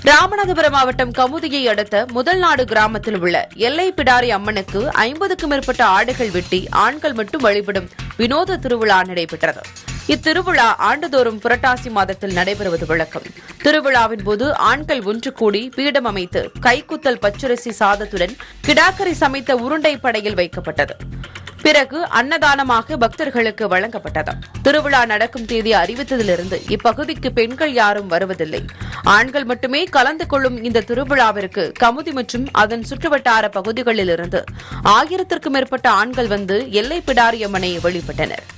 ராமநாதபுரம் மாவட்டம் கமுதியை அடுத்த முதல் நாடு கிராமத்தில் உள்ள எல்லை பிடாரி அம்மனுக்கு ஐம்பதுக்கும் மேற்பட்ட ஆடுகள் வெட்டி ஆண்கள் மட்டும் வழிபடும் வினோத திருவிழா நடைபெற்றது இத்திருவிழா ஆண்டுதோறும் புரட்டாசி மாதத்தில் நடைபெறுவது வழக்கம் திருவிழாவின் போது ஆண்கள் ஒன்று கூடி பீடம் அமைத்து கைக்குத்தல் பச்சரிசி சாதத்துடன் கிடாக்கரை சமைத்த உருண்டை படையில் வைக்கப்பட்டது பிறகு அன்னதானமாக பக்தர்களுக்கு வழங்கப்பட்டது திருவிழா நடக்கும் தேதி அறிவித்ததிலிருந்து இப்பகுதிக்கு பெண்கள் யாரும் வருவதில்லை ஆண்கள் மட்டுமே கலந்து கொள்ளும் இந்த திருவிழாவிற்கு கமுதி மற்றும் அதன் சுற்றுவட்டார பகுதிகளிலிருந்து ஆயிரத்திற்கும் மேற்பட்ட ஆண்கள் வந்து எல்லை பிடாரியம்மனை வழிபட்டனர்